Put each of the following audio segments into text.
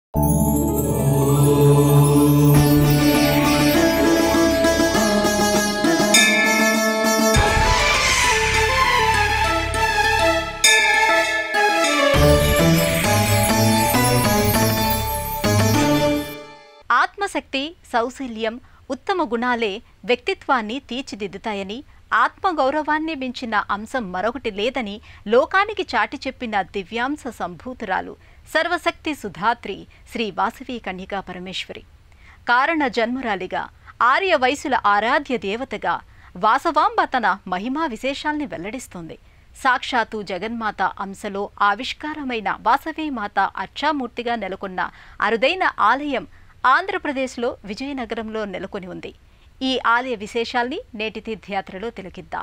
ఆత్మశక్తి సౌశల్యం ఉత్తమ గుణాలే వ్యక్తిత్వాన్ని తీర్చిదిద్దుతాయని ఆత్మగౌరవాన్ని మించిన అంశం మరొకటి లేదని లోకానికి చాటి చెప్పిన దివ్యాంశ సంభూతురాలు సర్వశక్తి సుధాత్రి శ్రీ వాసవి కన్యకా పరమేశ్వరి కారణ జన్మురాలిగా ఆర్య వయసుల ఆరాధ్య దేవతగా వాసవాంబ తన మహిమా విశేషాల్ని వెల్లడిస్తుంది సాక్షాత్తు జగన్మాత అంశలో ఆవిష్కారమైన వాసవీమాత అచ్చామూర్తిగా నెలకొన్న అరుదైన ఆలయం ఆంధ్రప్రదేశ్లో విజయనగరంలో నెలకొని ఉంది ఈ ఆలయ విశేషాల్ని నేటి తీర్థయాత్రలో తిలకిద్దాం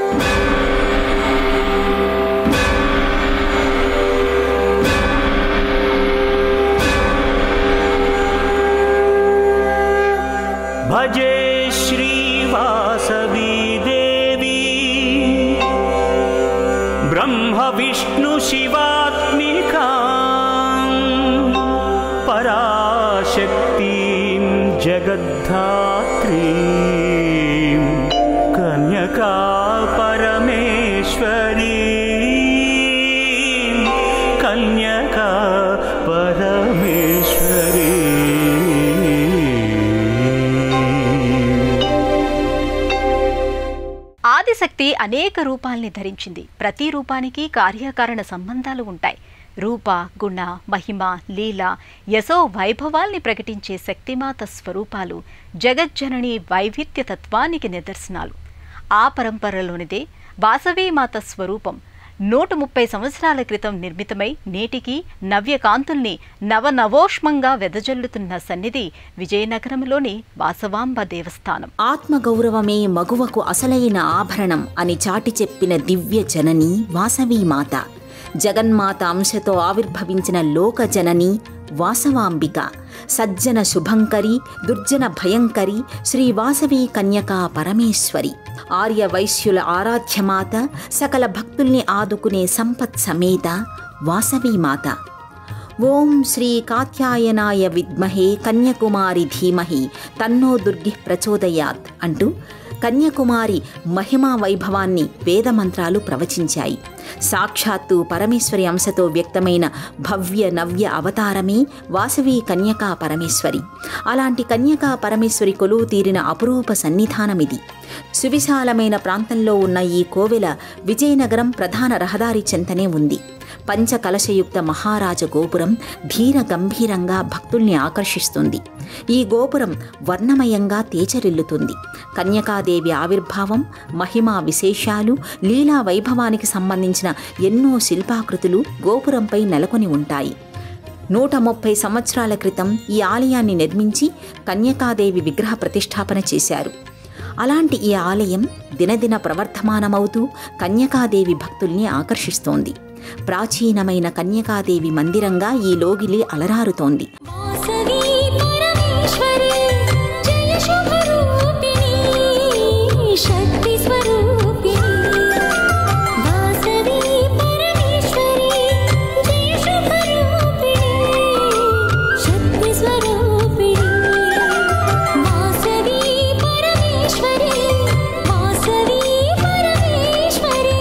भजे श्रीवासवी देवी ब्रह्मविष्णुशिवात्मिका पराशक्तिं जगद्धात्रीं कन्यका परमेश्वरी कन्यका परमेश्वरी ఆదిశక్తి అనేక రూపాల్ని ధరించింది ప్రతి రూపానికి కార్యకారణ సంబంధాలు ఉంటాయి రూప గుణ మహిమ లీల యశో వైభవాల్ని ప్రకటించే శక్తిమాత స్వరూపాలు జగజ్జనని వైవిధ్య తత్వానికి నిదర్శనాలు ఆ పరంపరలోనిదే వాసవీమాత స్వరూపం నూట ముప్పై సంవత్సరాల క్రితం నిర్మితమై నేటికి నవ్యకాంతుల్ని నవనవోష్మంగా వెదజల్లుతున్న సన్నిధి విజయనగరంలోని వాసవాంబ దేవస్థానం ఆత్మగౌరవమే మగువకు అసలైన ఆభరణం అని చాటి చెప్పిన దివ్య జనని వాసవీమాత జగన్మాత అంశతో ఆవిర్భవించిన లోక జనని వాసవాంబిక సజ్జన శుభంకరి దుర్జన భయంకరి శ్రీ వాసవి కన్యకా పరమేశ్వరి ఆర్య వైశ్యుల ఆరాధ్యమాత సకల భక్తుల్ని ఆదుకునే సంపత్ సమేత వాసవీమాత ఓం శ్రీ కాత్యాయనాయ విద్మహే కన్యకుమారి ధీమహి తన్నో దుర్గి ప్రచోదయాత్ అంటూ కన్యకుమారి మహిమా వైభవాన్ని వేదమంత్రాలు ప్రవచించాయి సాక్షాత్తు పరమేశ్వరి అంశతో వ్యక్తమైన భవ్య నవ్య అవతారమే వాసవి కన్యకా పరమేశ్వరి అలాంటి కన్యకా పరమేశ్వరి కొలువు తీరిన అపురూప సన్నిధానమిది సువిశాలమైన ప్రాంతంలో ఉన్న ఈ కోవెల విజయనగరం ప్రధాన రహదారి చెంతనే ఉంది పంచకలశయుక్త మహారాజ గోపురం ధీర గంభీరంగా భక్తుల్ని ఆకర్షిస్తుంది ఈ గోపురం వర్ణమయంగా తేజరిల్లుతుంది కన్యకాదేవి ఆవిర్భావం మహిమా విశేషాలు లీలా వైభవానికి సంబంధించిన ఎన్నో శిల్పాకృతులు గోపురంపై నెలకొని ఉంటాయి నూట ముప్పై సంవత్సరాల క్రితం ఈ ఆలయాన్ని నిర్మించి కన్యకాదేవి విగ్రహ ప్రతిష్టాపన చేశారు అలాంటి ఈ ఆలయం దినదిన ప్రవర్ధమానమవుతూ కన్యకాదేవి భక్తుల్ని ఆకర్షిస్తోంది ప్రాచీనమైన కన్యకాదేవి మందిరంగా ఈ లోగిలి అలరారుతోంది వాసవి పరమేశ్వరి జయ శుభరూపిణి శక్తి స్వరూపిణి వాసవి పరమేశ్వరి జయ శుభరూపిణి శక్తి స్వరూపిణి వాసవి పరమేశ్వరి వాసవి పరమేశ్వరి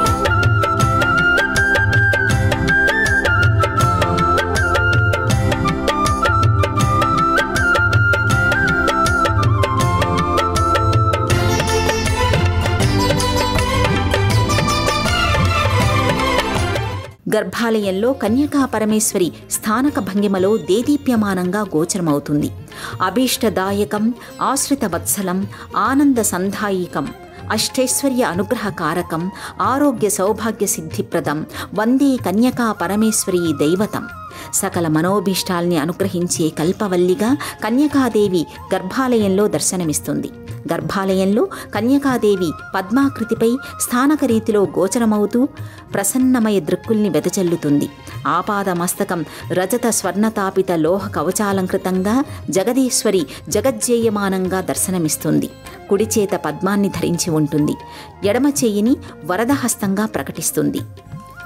గర్భాలయంలో కన్యకా పరమేశ్వరి స్థానక భంగిమలో దేదీప్యమానంగా గోచరమవుతుంది అభీష్టదాయకం ఆశ్రిత వత్సలం ఆనంద సంధాయికం అష్టైశ్వర్య అనుగ్రహకారకం ఆరోగ్య సౌభాగ్య సిద్ధిప్రదం వందే కన్యకా పరమేశ్వరి దైవతం సకల మనోభీష్టాల్ని అనుగ్రహించే కల్పవల్లిగా కన్యకాదేవి గర్భాలయంలో దర్శనమిస్తుంది గర్భాలయంలో కన్యకాదేవి పద్మాకృతిపై స్థానక రీతిలో గోచరమవుతూ ప్రసన్నమయ దృక్కుల్ని వెదజల్లుతుంది ఆపాద మస్తకం రజత స్వర్ణతాపిత లోహ కవచాలంకృతంగా జగదీశ్వరి జగజ్జేయమానంగా దర్శనమిస్తుంది కుడి చేత పద్మాన్ని ధరించి ఉంటుంది ఎడమ చేయిని వరదహస్తంగా ప్రకటిస్తుంది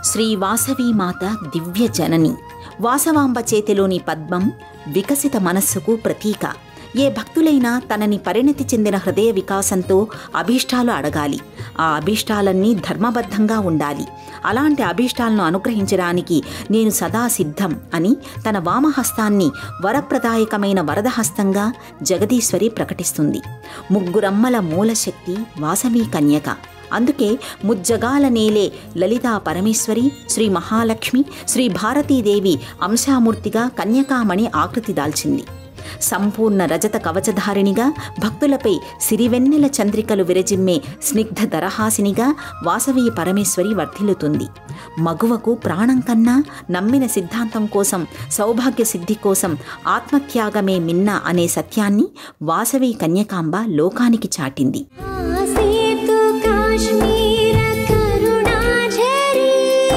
శ్రీ వాసవీమాత దివ్య జనని వాసవాంబ చేతిలోని పద్మం వికసిత మనస్సుకు ప్రతీక ఏ భక్తులైనా తనని పరిణతి చెందిన హృదయ వికాసంతో అభీష్టాలు అడగాలి ఆ అభీష్టాలన్నీ ధర్మబద్ధంగా ఉండాలి అలాంటి అభీష్టాలను అనుగ్రహించడానికి నేను సదా సిద్ధం అని తన వామహస్తాన్ని వరప్రదాయకమైన వరదహస్తంగా జగదీశ్వరి ప్రకటిస్తుంది ముగ్గురమ్మల మూలశక్తి వాసవి కన్యక అందుకే ముజ్జగాల నేలే లలితా పరమేశ్వరి శ్రీ మహాలక్ష్మి శ్రీ భారతీదేవి అంశామూర్తిగా కన్యకామణి ఆకృతి దాల్చింది సంపూర్ణ రజత కవచధారిణిగా భక్తులపై సిరివెన్నెల చంద్రికలు విరజిమ్మే స్నిగ్ధ దరహాసినిగా వాసవి పరమేశ్వరి వర్ధిల్లుతుంది మగువకు ప్రాణం కన్నా నమ్మిన సిద్ధాంతం కోసం సౌభాగ్య సిద్ధి కోసం ఆత్మత్యాగమే మిన్న అనే సత్యాన్ని వాసవి కన్యకాంబ లోకానికి చాటింది आसेतु काश्मीर करुणाझरी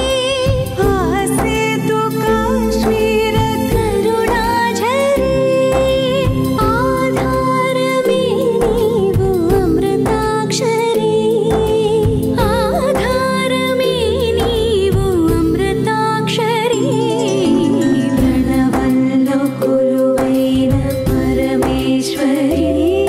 आसेतु काश्मीर करुणाझरी आधार में नीवु अमृताक्षरी आधार में नीवु अमृताक्षरी प्रणवल्लो कुरुवैन परमेश्वरी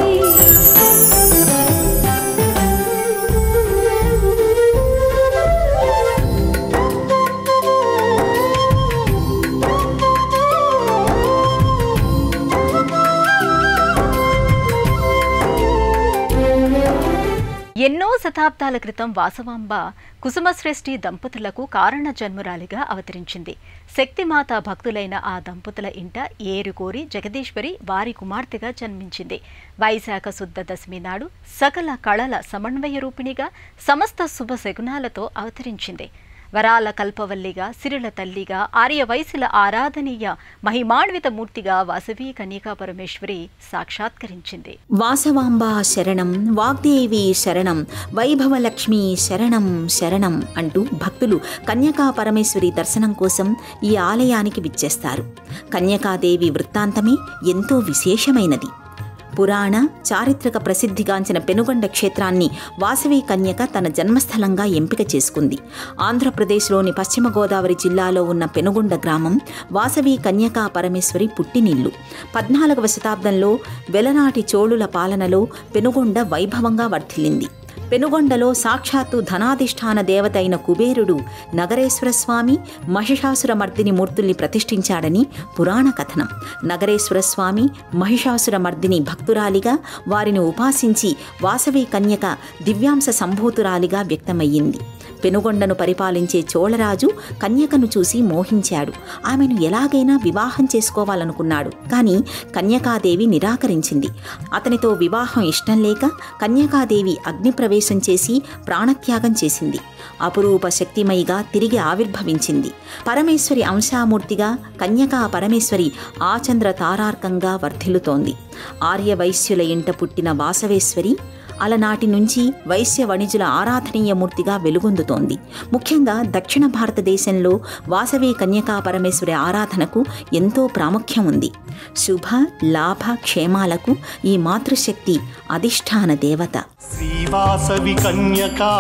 ఎన్నో శతాబ్దాల క్రితం వాసవాంబ కుసుమశ్రేష్ఠి దంపతులకు కారణ జన్మురాలిగా అవతరించింది శక్తిమాత భక్తులైన ఆ దంపతుల ఇంట ఏరుకోరి జగదీశ్వరి వారి కుమార్తెగా జన్మించింది వైశాఖ శుద్ధ దశమి నాడు సకల కళల సమన్వయ రూపిణిగా సమస్త శుభ శగునాలతో అవతరించింది వరాల కల్పవల్లిగా సిరుల తల్లిగా ఆర్య వయసుల ఆరాధనీయ మహిమాన్విత మూర్తిగా వాసవి కన్యకా పరమేశ్వరి సాక్షాత్కరించింది వాసవాంబా శరణం వాగ్దేవి శరణం వైభవలక్ష్మి శరణం శరణం అంటూ భక్తులు కన్యకా పరమేశ్వరి దర్శనం కోసం ఈ ఆలయానికి విచ్చేస్తారు కన్యకాదేవి వృత్తాంతమే ఎంతో విశేషమైనది పురాణ చారిత్రక ప్రసిద్ధిగాంచిన పెనుగొండ క్షేత్రాన్ని వాసవి కన్యక తన జన్మస్థలంగా ఎంపిక చేసుకుంది ఆంధ్రప్రదేశ్లోని పశ్చిమ గోదావరి జిల్లాలో ఉన్న పెనుగొండ గ్రామం వాసవి కన్యకా పరమేశ్వరి పుట్టినిల్లు పద్నాలుగవ శతాబ్దంలో వెలనాటి చోళుల పాలనలో పెనుగొండ వైభవంగా వర్ధిల్లింది పెనుగొండలో సాక్షాత్తు ధనాధిష్టాన దేవత అయిన కుబేరుడు నగరేశ్వర స్వామి మహిషాసురమర్దిని మూర్తుల్ని ప్రతిష్ఠించాడని పురాణ కథనం నగరేశ్వర స్వామి మహిషాసురమర్దిని భక్తురాలిగా వారిని ఉపాసించి వాసవి కన్యక దివ్యాంశ సంభూతురాలిగా వ్యక్తమయ్యింది పెనుగొండను పరిపాలించే చోళరాజు కన్యకను చూసి మోహించాడు ఆమెను ఎలాగైనా వివాహం చేసుకోవాలనుకున్నాడు కానీ కన్యకాదేవి నిరాకరించింది అతనితో వివాహం ఇష్టం లేక కన్యకాదేవి అగ్నిప్రవేశం చేసి ప్రాణత్యాగం చేసింది అపురూప శక్తిమయిగా తిరిగి ఆవిర్భవించింది పరమేశ్వరి అంశామూర్తిగా కన్యకా పరమేశ్వరి ఆచంద్ర తారార్కంగా వర్ధిల్లుతోంది ఆర్య వైశ్యుల ఇంట పుట్టిన వాసవేశ్వరి అలనాటి నుంచి వైశ్య వణిజుల ఆరాధనీయ మూర్తిగా వెలుగొందుతోంది ముఖ్యంగా దక్షిణ భారతదేశంలో వాసవి కన్యకా పరమేశ్వరి ఆరాధనకు ఎంతో ప్రాముఖ్యం ఉంది శుభ లాభ క్షేమాలకు ఈ మాతృశక్తి అధిష్టాన దేవత శ్రీవాసవి కన్యకా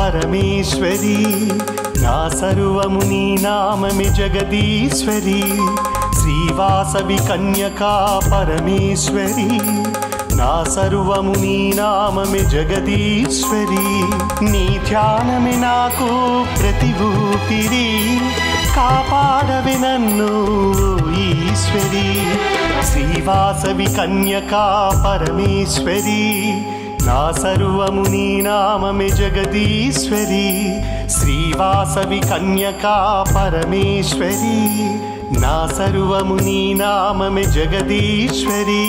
పరమేశ్వరి నా సర్వము నీ నామమి జగదీశ్వరి శ్రీవాసవి కన్యకా పరమేశ్వరి నా సర్వము నీ నామమి జగదీశ్వరి నీ ధ్యానమే నాకు ప్రతి ఊపిరి కాపాడవి నన్ను ఈశ్వరి శ్రీవాసవి కన్యకా పరమేశ్వరి నా సర్వము నీ నామమే జగదీశ్వరి శ్రీవాసవి కన్యకా పరమేశ్వరి నా సర్వము నీ నామమే జగదీశ్వరి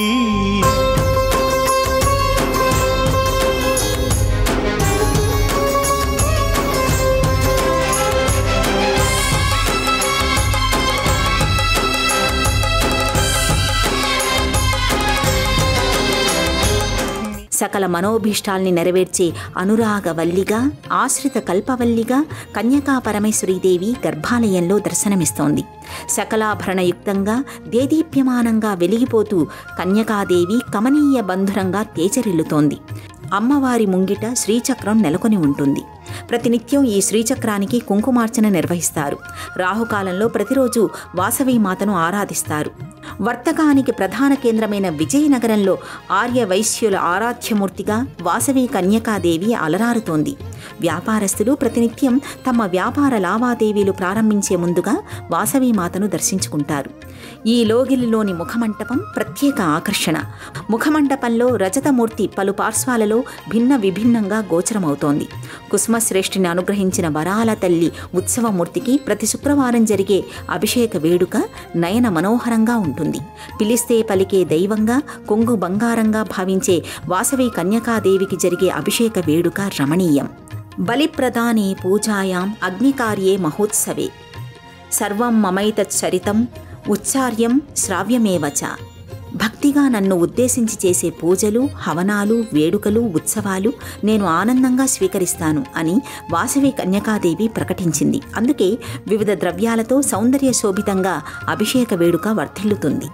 సకల మనోభీష్టాల్ని నెరవేర్చే అనురాగవల్లిగా ఆశ్రిత కల్పవల్లిగా కన్యకా పరమేశ్వరీదేవి గర్భాలయంలో దర్శనమిస్తోంది సకలాభరణయుక్తంగా దేదీప్యమానంగా వెలిగిపోతూ కన్యకాదేవి కమనీయ బంధురంగా తేజరిల్లుతోంది అమ్మవారి ముంగిట శ్రీచక్రం నెలకొని ఉంటుంది ప్రతినిత్యం ఈ శ్రీచక్రానికి కుంకుమార్చన నిర్వహిస్తారు రాహుకాలంలో ప్రతిరోజు వాసవి మాతను ఆరాధిస్తారు వర్తకానికి ప్రధాన కేంద్రమైన విజయనగరంలో ఆర్య వైశ్యుల ఆరాధ్యమూర్తిగా వాసవి కన్యకాదేవి అలరారుతోంది వ్యాపారస్తులు ప్రతినిత్యం తమ వ్యాపార లావాదేవీలు ప్రారంభించే ముందుగా వాసవి మాతను దర్శించుకుంటారు ఈ లోగిలిలోని ముఖమంటపం ప్రత్యేక ఆకర్షణ ముఖమంటపంలో రజతమూర్తి పలు పార్శ్వాలలో భిన్న విభిన్నంగా గోచరమవుతోంది కుసుమశ్రేష్ఠిని అనుగ్రహించిన వరాల తల్లి ఉత్సవమూర్తికి ప్రతి శుక్రవారం జరిగే అభిషేక వేడుక నయన మనోహరంగా ఉంటుంది పిలిస్తే పలికే దైవంగా కొంగు బంగారంగా భావించే వాసవి కన్యకాదేవికి జరిగే అభిషేక వేడుక రమణీయం బలిప్రదానే పూజాయాం అగ్నికార్యే మహోత్సవే సర్వం మమైతచ్చరితం ఉచ్చార్యం శ్రావ్యమేవ చ భక్తిగా నన్ను ఉద్దేశించి చేసే పూజలు హవనాలు వేడుకలు ఉత్సవాలు నేను ఆనందంగా స్వీకరిస్తాను అని వాసవి కన్యకాదేవి ప్రకటించింది అందుకే వివిధ ద్రవ్యాలతో సౌందర్య శోభితంగా అభిషేక వేడుక వర్ధిల్లుతుంది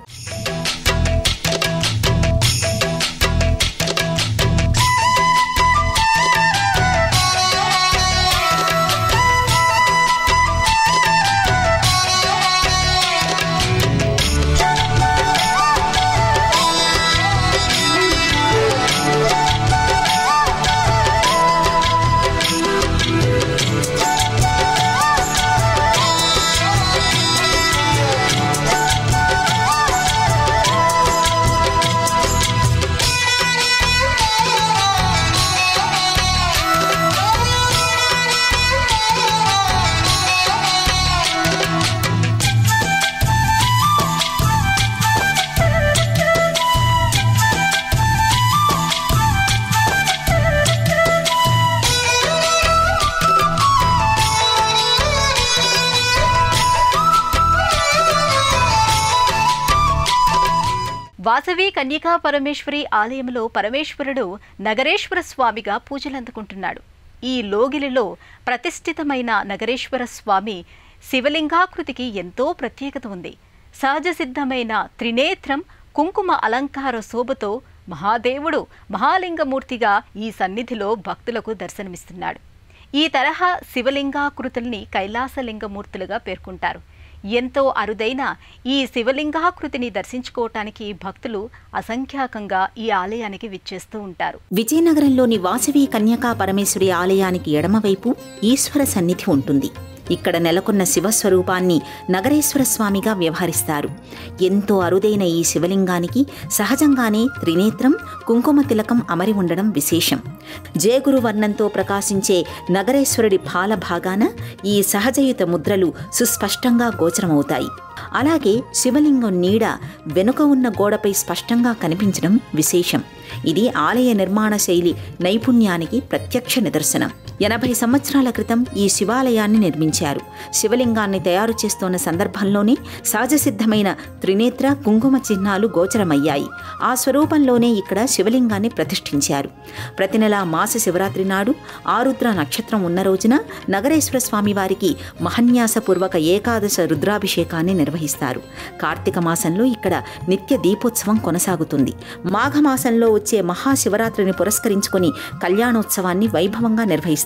వాసవి కన్యకా పరమేశ్వరి ఆలయంలో పరమేశ్వరుడు నగరేశ్వర స్వామిగా పూజలందుకుంటున్నాడు ఈ లోగిలిలో ప్రతిష్ఠితమైన నగరేశ్వర స్వామి శివలింగాకృతికి ఎంతో ప్రత్యేకత ఉంది సహజ సిద్ధమైన త్రినేత్రం కుంకుమ అలంకార శోభతో మహాదేవుడు మహాలింగమూర్తిగా ఈ సన్నిధిలో భక్తులకు దర్శనమిస్తున్నాడు ఈ తరహా శివలింగాకృతుల్ని కైలాసలింగమూర్తులుగా పేర్కొంటారు ఎంతో అరుదైన ఈ శివలింగాకృతిని దర్శించుకోవటానికి భక్తులు అసంఖ్యాకంగా ఈ ఆలయానికి విచ్చేస్తూ ఉంటారు విజయనగరంలోని వాసవి కన్యకా పరమేశ్వరి ఆలయానికి ఎడమవైపు ఈశ్వర సన్నిధి ఉంటుంది ఇక్కడ నెలకొన్న శివస్వరూపాన్ని నగరేశ్వర స్వామిగా వ్యవహరిస్తారు ఎంతో అరుదైన ఈ శివలింగానికి సహజంగానే త్రినేత్రం కుంకుమ తిలకం అమరి ఉండడం విశేషం జయగురు వర్ణంతో ప్రకాశించే నగరేశ్వరుడి భాల భాగాన ఈ సహజయుత ముద్రలు సుస్పష్టంగా గోచరమవుతాయి అలాగే శివలింగం నీడ వెనుక ఉన్న గోడపై స్పష్టంగా కనిపించడం విశేషం ఇది ఆలయ నిర్మాణ శైలి నైపుణ్యానికి ప్రత్యక్ష నిదర్శనం ఎనభై సంవత్సరాల క్రితం ఈ శివాలయాన్ని నిర్మించారు శివలింగాన్ని తయారు చేస్తున్న సందర్భంలోనే సహజసిద్ధమైన త్రినేత్ర కుంకుమ చిహ్నాలు గోచరమయ్యాయి ఆ స్వరూపంలోనే ఇక్కడ శివలింగాన్ని ప్రతిష్ఠించారు ప్రతి నెల మాస శివరాత్రి నాడు ఆరుద్ర నక్షత్రం ఉన్న రోజున నగరేశ్వర స్వామి వారికి మహన్యాసపూర్వక ఏకాదశ రుద్రాభిషేకాన్ని నిర్వహిస్తారు కార్తీక మాసంలో ఇక్కడ నిత్య దీపోత్సవం కొనసాగుతుంది మాఘమాసంలో వచ్చే మహాశివరాత్రిని పురస్కరించుకొని కళ్యాణోత్సవాన్ని వైభవంగా నిర్వహిస్తారు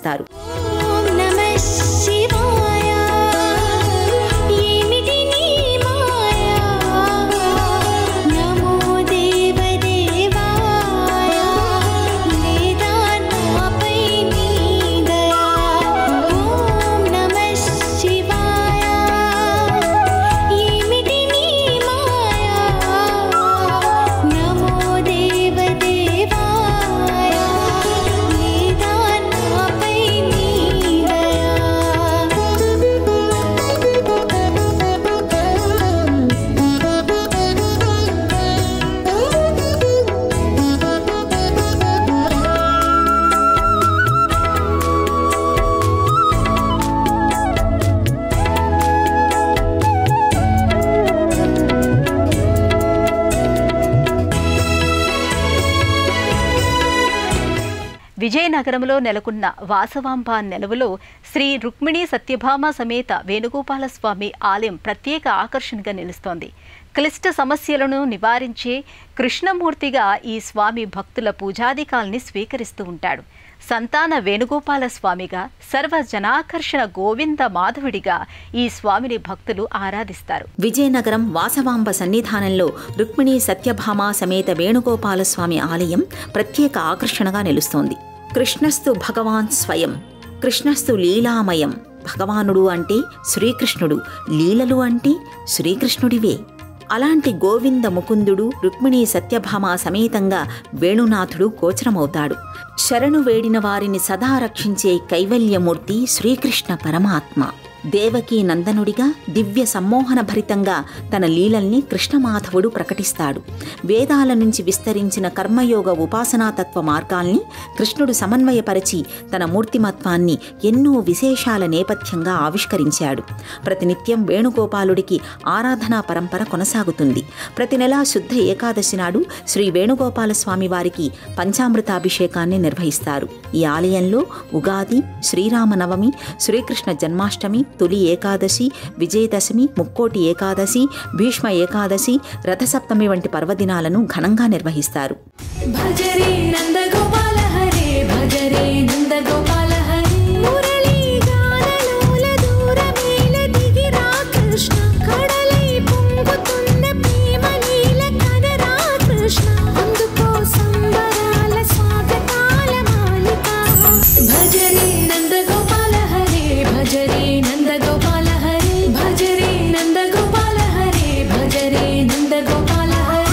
ఓం నమః శివాయ ఏమిటి నీ మాయా నమో దేవదేవాయ లేదా నాపై నీ దయా ఓం నమః శివాయ ఏమిటి నీ మాయా నమో దేవదేవాయ లేదా నాపై నీ విజయనగరంలో నెలకొన్న వాసవాంబ నెలవులో శ్రీ రుక్మిణి సత్యభామ సమేత వేణుగోపాల స్వామి ఆలయం ప్రత్యేక ఆకర్షణగా నిలుస్తోంది క్లిష్ట సమస్యలను నివారించే కృష్ణమూర్తిగా ఈ స్వామి భక్తుల పూజాధికాల్ని స్వీకరిస్తూ ఉంటాడు సంతాన వేణుగోపాల స్వామిగా సర్వ జనాకర్షణ గోవింద మాధవుడిగా ఈ స్వామిని భక్తులు ఆరాధిస్తారు విజయనగరం వాసవాంబ సన్నిధానంలో రుక్మిణీ సత్యభామ సమేత వేణుగోపాలస్వామి ఆలయం ప్రత్యేక ఆకర్షణగా నిలుస్తోంది కృష్ణస్తు భగవాన్ స్వయం కృష్ణస్తు లీలామయం భగవానుడు అంటే శ్రీకృష్ణుడు లీలలు అంటే శ్రీకృష్ణుడివే అలాంటి గోవింద ముకుందుడు రుక్మిణీ సత్యభామ సమేతంగా వేణునాథుడు గోచరమవుతాడు శరణు వేడిన వారిని సదా రక్షించే కైవల్యమూర్తి శ్రీకృష్ణ పరమాత్మ దేవకీ నందనుడిగా దివ్య సమ్మోహన భరితంగా తన లీలల్ని కృష్ణమాధవుడు ప్రకటిస్తాడు వేదాల నుంచి విస్తరించిన కర్మయోగ ఉపాసనాతత్వ మార్గాల్ని కృష్ణుడు సమన్వయపరిచి తన మూర్తిమత్వాన్ని ఎన్నో విశేషాల నేపథ్యంగా ఆవిష్కరించాడు ప్రతినిత్యం వేణుగోపాలుడికి ఆరాధనా పరంపర కొనసాగుతుంది ప్రతి నెలా శుద్ధ ఏకాదశి నాడు శ్రీ వేణుగోపాల స్వామి వారికి పంచామృతాభిషేకాన్ని నిర్వహిస్తారు ఈ ఆలయంలో ఉగాది శ్రీరామనవమి శ్రీకృష్ణ జన్మాష్టమి తొలి ఏకాదశి విజయదశమి ముక్కోటి ఏకాదశి భీష్మ ఏకాదశి రథసప్తమి వంటి పర్వదినాలను ఘనంగా నిర్వహిస్తారు భజరే నందగోపాల హరే భజరే నందగోపాల హరే మురళీ గానలోల దూరమేల దిగిరా కృష్ణ కడలై పొంగుతున్న ప్రేమ లీల కదరా కృష్ణ అందుకో సంబరాల స్వాగతాల మాలిక భజరే నందగోపాల హరే భజరే నందగోపాల హరే భజరే నందగోపాల హరే భజరే నందగోపాల హరే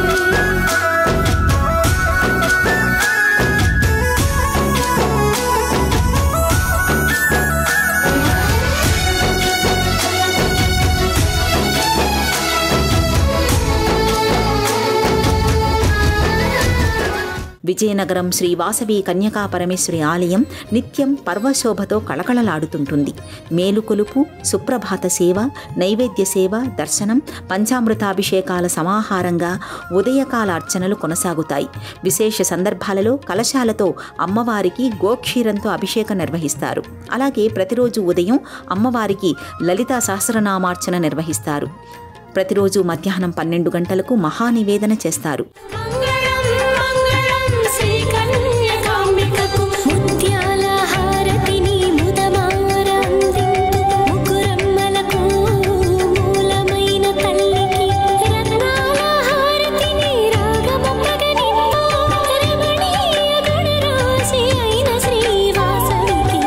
విజయనగరం శ్రీ వాసవి కన్యకా పరమేశ్వరి ఆలయం నిత్యం పర్వశోభతో కళకళలాడుతుంటుంది మేలుకొలుపు సుప్రభాత సేవ నైవేద్య సేవ దర్శనం పంచామృతాభిషేకాల సమాహారంగా ఉదయకాల అర్చనలు కొనసాగుతాయి విశేష సందర్భాలలో కలశాలతో అమ్మవారికి గోక్షీరంతో అభిషేకం నిర్వహిస్తారు అలాగే ప్రతిరోజు ఉదయం అమ్మవారికి లలితా సహస్రనామార్చన నిర్వహిస్తారు ప్రతిరోజు మధ్యాహ్నం పన్నెండు గంటలకు మహానివేదన చేస్తారు మంగళం మంగళం శ్రీ కన్యకాంబికకు ముత్యాల హారతిని ముదమారందింతు ముకురమ్మలకు మూలమైన తల్లికి రత్నాల హారతిని రాగమొక్కగనింతు రమణీయ గుణరాశి అయిన శ్రీవాసవికి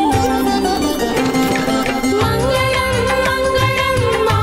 మంగళం మంగళం మా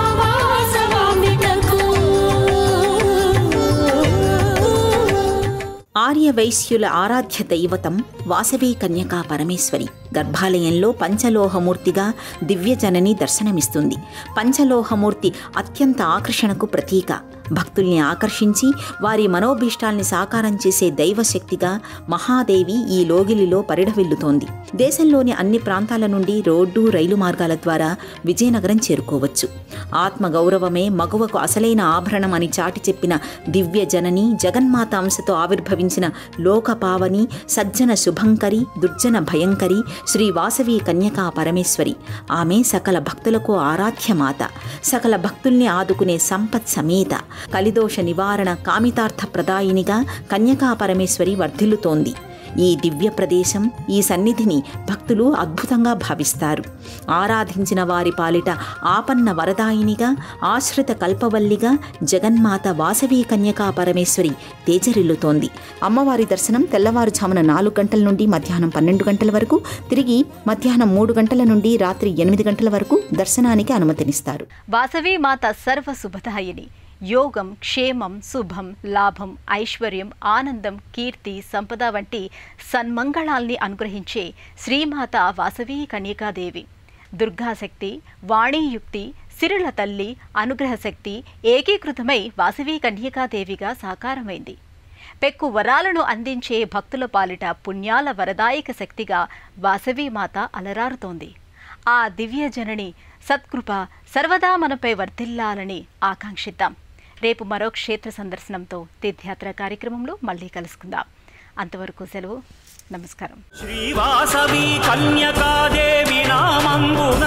వాసవాంబికకు ఆర్య వైశ్యుల ఆరాధ్య దైవతం వాసవి కన్యకా పరమేశ్వరి గర్భాలయంలో పంచలోహమూర్తిగా దివ్యజనని దర్శనమిస్తుంది పంచలోహమూర్తి అత్యంత ఆకర్షణకు ప్రతీక భక్తుల్ని ఆకర్షించి వారి మనోభీష్టాల్ని సాకారం చేసే దైవశక్తిగా మహాదేవి ఈ లోగిలిలో పరిఢవిల్లుతోంది దేశంలోని అన్ని ప్రాంతాల నుండి రోడ్డు రైలు మార్గాల ద్వారా విజయనగరం చేరుకోవచ్చు ఆత్మ గౌరవమే మగువకు అసలైన ఆభరణం అని చాటి చెప్పిన దివ్య జనని జగన్మాత అంశతో ఆవిర్భవించిన లోకపావని సజ్జన శుభంకరి దుర్జన భయంకరి శ్రీ వాసవి కన్యకా పరమేశ్వరి ఆమె సకల భక్తులకు ఆరాధ్యమాత సకల భక్తుల్ని ఆదుకునే సంపత్ సమేత కలిదోష నివారణ కామితార్థ ప్రదాయినిగా కన్యకా పరమేశ్వరి వర్ధిల్లుతోంది ఈ దివ్య ప్రదేశం ఈ సన్నిధిని భక్తులు అద్భుతంగా భావిస్తారు ఆరాధించిన వారి పాలిట ఆపన్న వరదాయినిగా ఆశ్రిత కల్పవల్లిగా జగన్మాత వాసవి కన్యకా పరమేశ్వరి తేజరిల్లుతోంది అమ్మవారి దర్శనం తెల్లవారుజామున నాలుగు గంటల నుండి మధ్యాహ్నం పన్నెండు గంటల వరకు తిరిగి మధ్యాహ్నం మూడు గంటల నుండి రాత్రి ఎనిమిది గంటల వరకు దర్శనానికి అనుమతినిస్తారు వాసవి మాత సర్వ శుభదాయిని యోగం క్షేమం శుభం లాభం ఐశ్వర్యం ఆనందం కీర్తి సంపద వంటి సన్మంగళాల్ని అనుగ్రహించే శ్రీమాత వాసవి కన్యకాదేవి దుర్గాశక్తి వాణీయుక్తి సిరుల తల్లి అనుగ్రహ శక్తి ఏకీకృతమై వాసవి కన్యకాదేవిగా సాకారమైంది పెక్కు వరాలను అందించే భక్తుల పాలిట పుణ్యాల వరదాయక శక్తిగా వాసవి మాత అలరారుతోంది ఆ దివ్య జనని సత్కృప సర్వదా మనపై వర్ధిల్లాలని ఆకాంక్షిద్దాం రేపు మరో క్షేత్ర సందర్శనంతో తీర్థయాత్ర కార్యక్రమంలో మళ్ళీ కలుసుకుందాం అంతవరకు సెలవు నమస్కారం శ్రీవాసవి కన్యకాదేవి నామంబున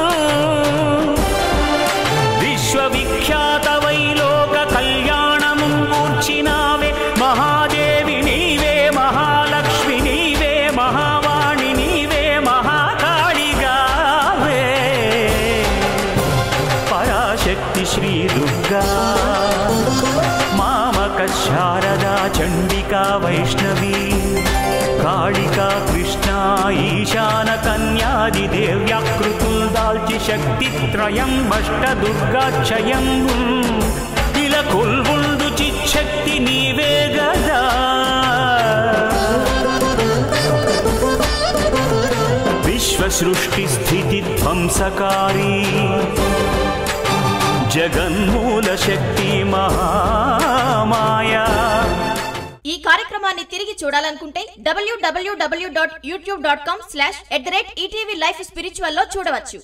విశ్వవిఖ్యాత వైలోక కళ్యాణము కూర్చినావే మహాదేవి నీవే మహాలక్ష్మి నీవే మహా శ్రీ దుర్గా మామక శారదా చండికా వైష్ణవి కాళికా కృష్ణ ఈశాన కన్యాది దేవ్యాకృతుల్ దాల్చి శక్తి త్రయం అష్ట దుర్గాక్షయం ఇలా కొల్వుండు చిచ్చక్తి నీవే గదా విశ్వసృష్టి స్థితి ధ్వంసకారీ జగన్మూల శక్తి మహామాయా ఈ కార్యక్రమాన్ని తిరిగి చూడాలనుకుంటే W W W dot YouTube dot com slash at the rate ETV life spiritual లో చూడవచ్చు